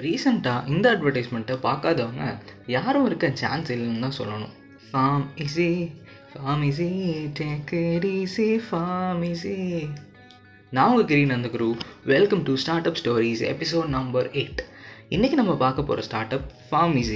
ரீசெண்டாக இந்த அட்வர்டைஸ்மெண்ட்டை பார்க்காதவங்க யாரும் இருக்க சான்ஸ் இல்லைன்னு தான் சொல்லணும் PharmEasy PharmEasy take easy PharmEasy நான் உங்கள் Giri Nandaguru welcome to startup stories episode number eight இன்றைக்கி நம்ம பார்க்க போகிற startup PharmEasy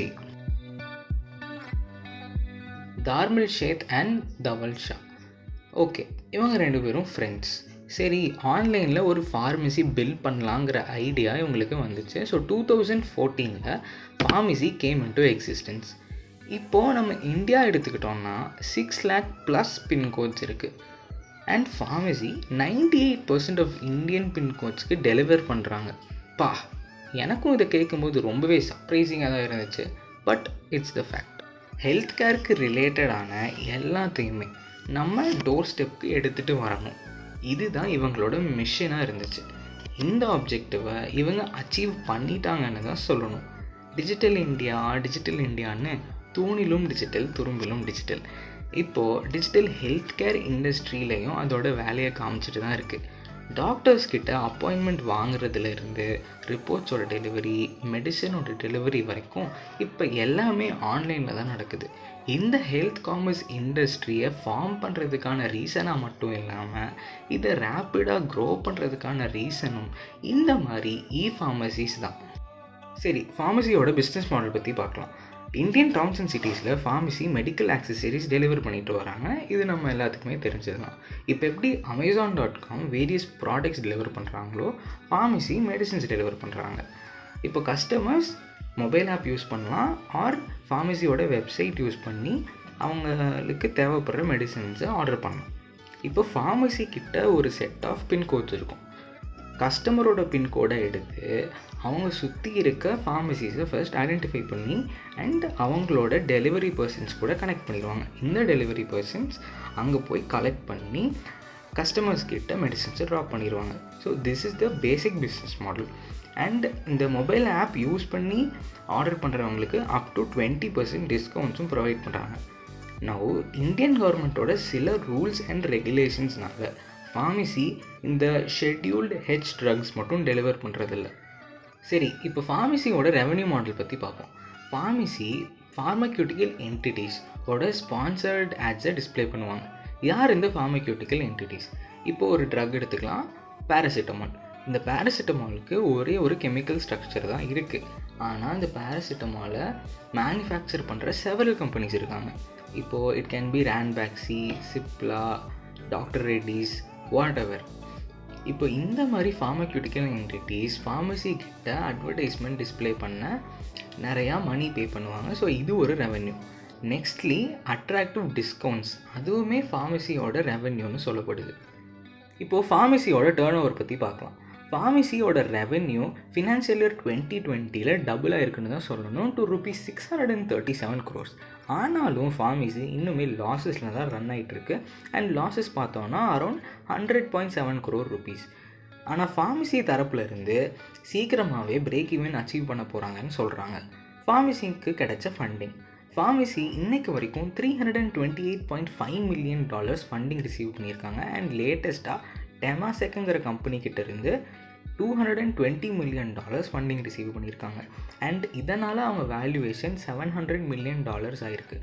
Dharmil Sheth and Dhaval Shah okay இவங்க ரெண்டு பேரும் ஃப்ரெண்ட்ஸ் சரி ஆன்லைனில் ஒரு ஃபார்மசி பில் பண்ணலாங்கிற ஐடியா இவங்களுக்கு வந்துச்சு ஸோ டூ தௌசண்ட் ஃபோர்டீனில் ஃபார்மசி கேம் இன்டு எக்ஸிஸ்டன்ஸ் இப்போது நம்ம இந்தியா எடுத்துக்கிட்டோம்னா சிக்ஸ் லேக் ப்ளஸ் பின்கோட்ஸ் இருக்குது and PharmEasy ninety eight percent of Indian பின்கோட்ஸ்க்கு டெலிவர் பண்ணுறாங்க பா எனக்கும் இதை கேட்கும்போது ரொம்பவே சர்ப்ரைசிங்காக தான் இருந்துச்சு but it's the fact health கேருக்கு ரிலேட்டடான எல்லாத்தையுமே நம்ம டோர் ஸ்டெப்புக்கு எடுத்துகிட்டு வரணும் இதுதான் இவங்களோட மிஷனாக இருந்துச்சு இந்த ஆப்ஜெக்டிவை இவங்க அச்சீவ் பண்ணிட்டாங்கன்னு தான் சொல்லணும் டிஜிட்டல் இந்தியா டிஜிட்டல் இந்தியான்னு தூணிலும் டிஜிட்டல் துரும்பிலும் டிஜிட்டல் இப்போது டிஜிட்டல் ஹெல்த் கேர் இண்டஸ்ட்ரியிலையும் அதோட வேலையை காமிச்சிட்டு தான் இருக்குது டாக்டர்ஸ் கிட்ட அப்பாயின்மெண்ட் வாங்குறதுலேருந்து ரிப்போர்ட்ஸோட டெலிவரி மெடிசனோட டெலிவரி வரைக்கும் இப்போ எல்லாமே ஆன்லைனில் தான் நடக்குது இந்த ஹெல்த் காமர்ஸ் இண்டஸ்ட்ரியை ஃபார்ம் பண்ணுறதுக்கான ரீசனாக மட்டும் இல்லாமல் இதை ரேப்பிடாக க்ரோ பண்ணுறதுக்கான ரீசனும் இந்த மாதிரி இ ஃபார்மசிஸ் தான் சரி ஃபார்மசியோட பிஸ்னஸ் மாடல் பற்றி பார்க்கலாம் இந்தியன் டவுன்ஸ் அண்ட் சிட்டிஸில் ஃபார்மசி மெடிக்கல் ஆக்சசரிஸ் டெலிவர் பண்ணிட்டு வராங்க இது நம்ம எல்லாத்துக்குமே தெரிஞ்சது தான் இப்போ எப்படி Amazon dot com various products deliver பண்ணுறாங்களோ ஃபார்மசி மெடிசின்ஸ் டெலிவர் பண்ணுறாங்க இப்போ கஸ்டமர்ஸ் மொபைல் ஆப் யூஸ் பண்ணலாம் ஆர் ஃபார்மசியோட வெப்சைட் யூஸ் பண்ணி அவங்களுக்கு தேவைப்படுற மெடிசின்ஸை ஆர்டர் பண்ணலாம் இப்போ ஃபார்மசி கிட்ட ஒரு செட் ஆஃப் பின்கோட்ஸ் இருக்கும் கஸ்டமரோட பின்கோடை எடுத்து அவங்க சுற்றி இருக்க ஃபார்மசிஸை ஃபர்ஸ்ட் ஐடென்டிஃபை பண்ணி அண்ட் அவங்களோட டெலிவரி பர்சன்ஸ் கூட கனெக்ட் பண்ணிடுவாங்க இந்த டெலிவரி பர்சன்ஸ் அங்கே போய் கலெக்ட் பண்ணி கஸ்டமர்ஸ் கிட்ட மெடிசின்ஸை ட்ராப் பண்ணிடுவாங்க so this is the basic business model and இந்த மொபைல் ஆப் யூஸ் பண்ணி ஆர்டர் பண்ணுறவங்களுக்கு அப் டு டுவெண்ட்டி பர்சன்ட் டிஸ்கவுண்ட்ஸும் ப்ரொவைட் பண்ணுறாங்க நவ் இந்தியன் கவர்மெண்ட்டோட சில ரூல்ஸ் அண்ட் ரெகுலேஷன்ஸ்னால ஃபார்மசி இந்த ஷெட்யூல்டு ஹெச் ட்ரக்ஸ் மட்டும் டெலிவர் பண்ணுறதில்ல சரி இப்போ ஃபார்மசியோட ரெவன்யூ மாடல் பற்றி பார்ப்போம் ஃபார்மசி ஃபார்மக்யூட்டிக்கல் என்டிட்டிஸ் ஓட ஸ்பான்சர்ட் ஆட்ஸை டிஸ்பிளே பண்ணுவாங்க யார் இந்த ஃபார்மக்யூட்டிக்கல் என்டிட்டிஸ் இப்போது ஒரு ட்ரக் எடுத்துக்கலாம் பேராசிட்டமால் இந்த பேராசிட்டமாலுக்கு ஒரே ஒரு கெமிக்கல் ஸ்ட்ரக்சர் தான் இருக்குது ஆனால் இந்த பேராசிட்டமாலை மேனுஃபேக்சர் பண்ணுற செவரல் கம்பெனிஸ் இருக்காங்க இப்போது it can be Ranbaxy Cipla doctor Reddy's whatever இப்போ இந்த மாதிரி ஃபார்மக்யூட்டிக்கல் என்டிட்டிஸ் ஃபார்மசி கிட்ட அட்வர்டைஸ்மெண்ட் டிஸ்பிளே பண்ண நிறையா மணி பே பண்ணுவாங்க ஸோ இது ஒரு ரெவென்யூ நெக்ஸ்ட்லி அட்ராக்டிவ் டிஸ்கவுண்ட்ஸ் அதுவுமே ஃபார்மசியோட ரெவென்யூன்னு சொல்லப்படுது இப்போது ஃபார்மசியோட டேர்ன் ஓவர் பற்றி பார்க்கலாம் ஃபார்மசியோட ரெவென்யூ ஃபினான்ஷியல் இயர் டுவெண்ட்டி டுவெண்ட்டியில் டபுளாக இருக்குன்னு தான் சொல்லணும் two rupees six hundred and thirty seven crores ஆனாலும் ஃபார்மசி இன்னுமே லாஸஸில் தான் ரன் ஆகிட்டுருக்கு அண்ட் லாஸஸ் பார்த்தோன்னா around hundred point seven crore rupees ஆனால் ஃபார்மசி தரப்புலேருந்து சீக்கிரமாகவே பிரேக் ஈவன் அச்சீவ் பண்ண போகிறாங்கன்னு சொல்கிறாங்க ஃபார்மசிக்கு கிடைச்ச ஃபண்டிங் ஃபார்மசி இன்னைக்கு வரைக்கும் three hundred and twenty eight point five million dollars funding receive பண்ணியிருக்காங்க அண்ட் லேட்டஸ்ட்டாக டெமாசெக்குங்கிற கம்பெனி கிட்டேருந்து two hundred and twenty million dollars funding receive பண்ணியிருக்காங்க அண்ட் இதனால் அவங்க valuation seven hundred million dollars ஆயிருக்கு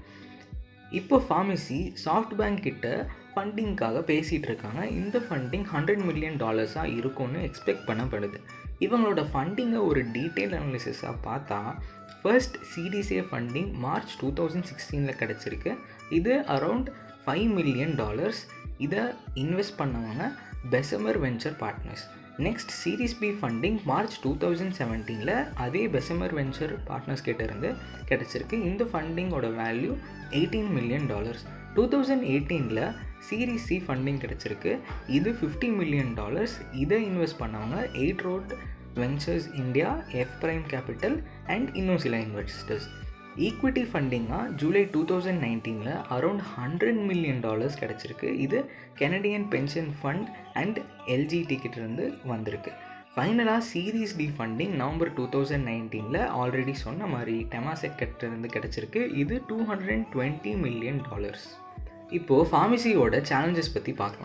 இப்போ ஃபார்மசி சாஃப்ட் பேங்க் கிட்ட ஃபண்டிங்க்காக பேசிகிட்டு இருக்காங்க இந்த ஃபண்டிங் ஹண்ட்ரட் மில்லியன் டாலர்ஸாக இருக்கும்னு எக்ஸ்பெக்ட் பண்ணப்படுது இவங்களோட ஃபண்டிங்கை ஒரு டீட்டெயில் அனாலிசிஸாக பார்த்தா first series A funding March two thousand சிக்ஸ்டீனில் கிடச்சிருக்கு இது அரவுண்ட் ஃபைவ் மில்லியன் டாலர்ஸ் இதை இன்வெஸ்ட் பண்ணவங்க Bessemer Venture Partners next series B funding March two thousand செவன்டீனில் அதே பெசமர் வெஞ்சர் பார்ட்னர்ஸ் கிட்டேருந்து கிடச்சிருக்கு இந்த ஃபண்டிங்கோட value eighteen million dollars two thousand எயிட்டீனில் சீரீஸ் சி ஃபண்டிங் கிடச்சிருக்கு இது ஃபிஃப்டி மில்லியன் டாலர்ஸ் இதை இன்வெஸ்ட் பண்ணவங்க Eight Road Ventures India F Prime Capital and இன்னும் சில investors equity ஃபண்டிங்காக July two thousand நைன்டீனில் அரௌண்ட் ஹண்ட்ரட் மில்லியன் டாலர்ஸ் கிடச்சிருக்கு இது Canadian pension fund and LGT கிட்டேருந்து வந்திருக்கு ஃபைனலாக series D funding November two thousand நைன்டீனில் ஆல்ரெடி சொன்ன மாதிரி டெமாசெக் கிட்டேருந்து கிடச்சிருக்கு இது two hundred and twenty million dollars இப்போது ஃபார்மசியோட சேலஞ்சஸ் பற்றி பார்க்கலாம்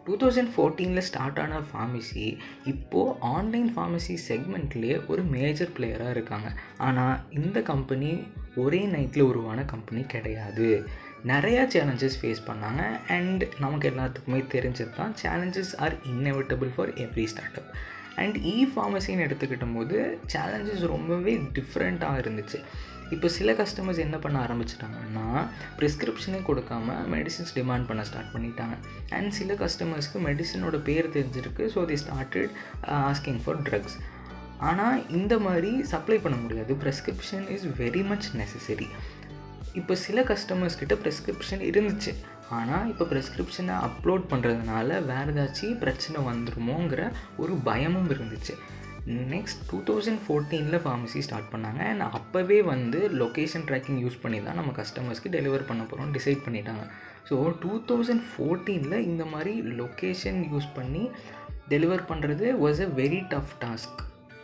டூ தௌசண்ட் ஃபோர்டீனில் ஸ்டார்ட் ஆன ஃபார்மசி இப்போது ஆன்லைன் ஃபார்மசி செக்மெண்ட்லேயே ஒரு மேஜர் பிளேயராக இருக்காங்க ஆனால் இந்த கம்பெனி ஒரே நைட்டில் உருவான கம்பெனி கிடையாது நிறையா சேலஞ்சஸ் ஃபேஸ் பண்ணாங்க அண்ட் நமக்கு எல்லாத்துக்குமே தெரிஞ்சது தான் challenges are inevitable for every startup and இ ஃபார்மசின்னு எடுத்துக்கிட்டும் போது சேலஞ்சஸ் ரொம்பவே டிஃப்ரெண்ட்டாக இருந்துச்சு இப்போ சில கஸ்டமர்ஸ் என்ன பண்ண ஆரம்பிச்சிட்டாங்கன்னா ப்ரிஸ்கிரிப்ஷனே கொடுக்காம மெடிசின்ஸ் டிமாண்ட் பண்ண ஸ்டார்ட் பண்ணிட்டாங்க அண்ட் சில கஸ்டமர்ஸ்க்கு மெடிசனோட பேர் தெரிஞ்சிருக்கு so they started asking for drugs ஆனால் இந்த மாதிரி சப்ளை பண்ண முடியாது prescription is very much necessary இப்போ சில கஸ்டமர்ஸ் கிட்ட ப்ரெஸ்கிரிப்ஷன் இருந்துச்சு ஆனால் இப்போ ப்ரெஸ்கிரிப்ஷனை அப்லோட் பண்ணுறதுனால வேறு ஏதாச்சும் பிரச்சனை வந்துருமோங்கிற ஒரு பயமும் இருந்துச்சு நெக்ஸ்ட் டூ தௌசண்ட் ஃபோர்டீனில் ஃபார்மசி ஸ்டார்ட் பண்ணாங்க அண்ட் அப்போவே வந்து லொக்கேஷன் ட்ராக்கிங் யூஸ் பண்ணி தான் நம்ம கஸ்டமர்ஸ்க்கு டெலிவர் பண்ண போகிறோம் டிசைட் பண்ணிட்டாங்க ஸோ டூ தௌசண்ட் ஃபோர்டீனில் இந்த மாதிரி லொக்கேஷன் யூஸ் பண்ணி டெலிவர் பண்ணுறது was a very tough task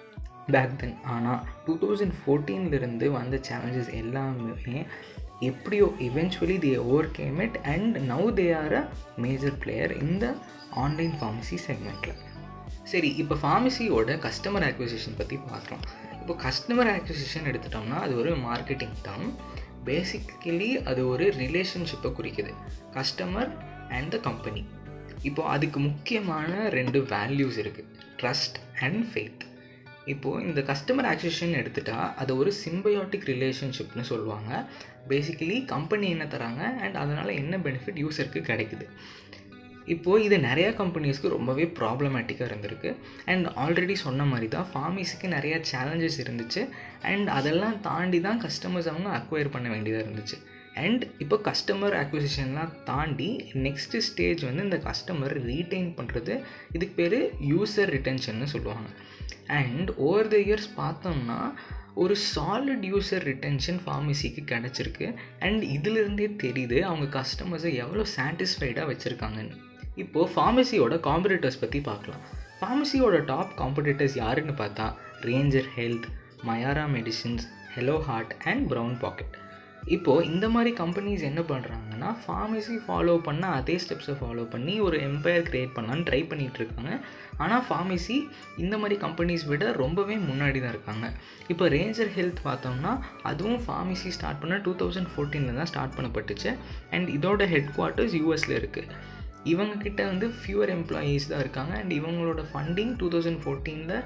back then ஆனால் டூ தௌசண்ட் ஃபோர்டீன்லேருந்து வந்த சேலஞ்சஸ் எல்லாமே எப்படியோ eventually they overcame it and now they are a major player இந்த ஆன்லைன் ஃபார்மசி செக்மெண்ட்டில் சரி இப்போ ஃபார்மசியோட கஸ்டமர் ஆக்விசிஷன் பற்றி பார்க்குறோம் இப்போ கஸ்டமர் ஆக்விசிஷன் எடுத்துட்டோம்னா அது ஒரு மார்க்கெட்டிங் டேர்ம் பேசிக்கலி அது ஒரு ரிலேஷன்ஷிப்பை குறிக்குது கஸ்டமர் அண்ட் த கம்பெனி இப்போ அதுக்கு முக்கியமான ரெண்டு வேல்யூஸ் இருக்குது ட்ரஸ்ட் அண்ட் ஃபெய்த் இப்போது இந்த கஸ்டமர் ஆக்சிஷன் எடுத்துட்டா அது ஒரு சிம்பயோட்டிக் ரிலேஷன்ஷிப்னு சொல்லுவாங்க பேசிக்கலி கம்பெனி என்ன தராங்க அண்ட் அதனால் என்ன பெனிஃபிட் யூஸருக்கு கிடைக்குது இப்போது இது நிறையா கம்பெனிஸ்க்கு ரொம்பவே ப்ராப்ளமேட்டிக்காக இருந்திருக்கு அண்ட் ஆல்ரெடி சொன்ன மாதிரி தான் ஃபார்மசிக்கு நிறையா சேலஞ்சஸ் இருந்துச்சு அண்ட் அதெல்லாம் தாண்டி தான் கஸ்டமர்ஸ் அவங்க அக்வயர் பண்ண வேண்டியதாக இருந்துச்சு அண்ட் இப்போ கஸ்டமர் அக்விசிஷன்லாம் தாண்டி நெக்ஸ்ட்டு ஸ்டேஜ் வந்து இந்த கஸ்டமர் ரீட்டைன் பண்ணுறது இதுக்கு பேர் யூசர் ரிட்டென்ஷன்னு சொல்லுவாங்க அண்ட் ஓவர் த இயர்ஸ் பார்த்தோம்னா ஒரு சாலிட் யூசர் ரிட்டென்ஷன் ஃபார்மசிக்கு கிடச்சிருக்கு அண்ட் இதிலிருந்தே தெரியுது அவங்க கஸ்டமர்ஸை எவ்வளோ சாட்டிஸ்ஃபைடாக வச்சுருக்காங்கன்னு இப்போது ஃபார்மசியோட காம்படிட்டர்ஸ் பற்றி பார்க்கலாம் ஃபார்மசியோட டாப் காம்படிட்டர்ஸ் யாருன்னு பார்த்தா Ranger Health Myra medicines Hello Heart and Brown Packet இப்போது இந்த மாதிரி கம்பெனிஸ் என்ன பண்ணுறாங்கன்னா ஃபார்மசி ஃபாலோ பண்ண அதே ஸ்டெப்ஸை ஃபாலோ பண்ணி ஒரு எம்பையர் க்ரியேட் பண்ணலான்னு ட்ரை பண்ணிகிட்ருக்காங்க ஆனால் ஃபார்மசி இந்த மாதிரி கம்பெனிஸ் விட ரொம்பவே முன்னாடி தான் இருக்காங்க இப்போ ரேஞ்சர் ஹெல்த் பார்த்தோம்னா அதுவும் ஃபார்மசி ஸ்டார்ட் பண்ண டூ தௌசண்ட் ஃபோர்டீனில் தான் ஸ்டார்ட் பண்ணப்பட்டுச்சு அண்ட் இதோட ஹெட் குவார்ட்டர்ஸ் யூஎஸில் இருக்குது இவங்கக்கிட்ட வந்து ஃபியூவர் எம்ப்ளாயீஸ் தான் இருக்காங்க அண்ட் இவங்களோட ஃபண்டிங் டூ தௌசண்ட் ஃபோர்டீனில்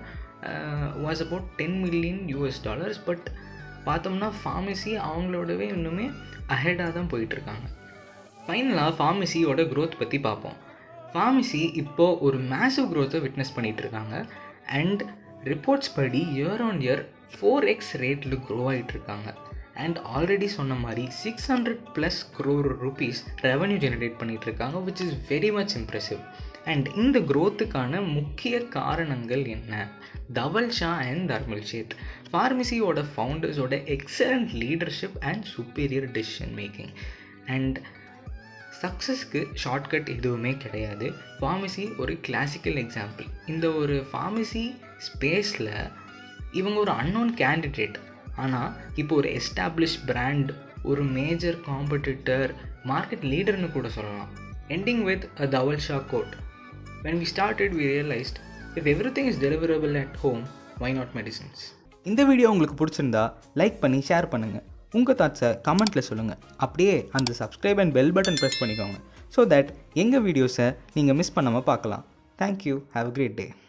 was about ten million US dollars but பார்த்தோம்னா ஃபார்மசி அவங்களோடவே இன்னுமே அஹெடாக தான் போயிட்டுருக்காங்க ஃபைனலாக ஃபார்மசியோட க்ரோத் பற்றி பார்ப்போம் ஃபார்மசி இப்போது ஒரு மேசிவ் க்ரோத்தை விட்னஸ் பண்ணிகிட்ருக்காங்க அண்ட் ரிப்போர்ட்ஸ் படி year on year four X ரேட்டில் க்ரோ ஆகிட்டுருக்காங்க அண்ட் ஆல்ரெடி சொன்ன மாதிரி six hundred plus crore rupees revenue generate பண்ணிகிட்ருக்காங்க which is very much impressive and இந்த க்ரோத்துக்கான முக்கிய காரணங்கள் என்ன தவல் ஷா அண்ட் தர்மல் ஷேத் ஃபார்மசியோட ஃபவுண்டர்ஸோட excellent leadership and superior decision making and சக்ஸஸ்க்கு ஷார்ட்கட் எதுவுமே கிடையாது ஃபார்மசி ஒரு கிளாசிக்கல் எக்ஸாம்பிள் இந்த ஒரு ஃபார்மசி ஸ்பேஸில் இவங்க ஒரு அன்னோன் கேண்டிடேட் ஆனால் இப்போ ஒரு எஸ்டாப்ளிஷ் பிராண்ட் ஒரு மேஜர் காம்படிட்டர் மார்க்கெட் லீடர்னு கூட சொல்லலாம் ending with a Dhaval Shah quote when we started we realised if everything is deliverable at home why not medicines இந்த வீடியோ உங்களுக்கு பிடிச்சிருந்தா லைக் பண்ணி ஷேர் பண்ணுங்கள் உங்கள் தாட்ஸை கமெண்ட்டில் சொல்லுங்கள் அப்படியே அந்த subscribe and bell button press பண்ணிக்கோங்க ஸோ தட் எங்கள் வீடியோஸை நீங்கள் மிஸ் பண்ணாமல் பார்க்கலாம் thank you have a great day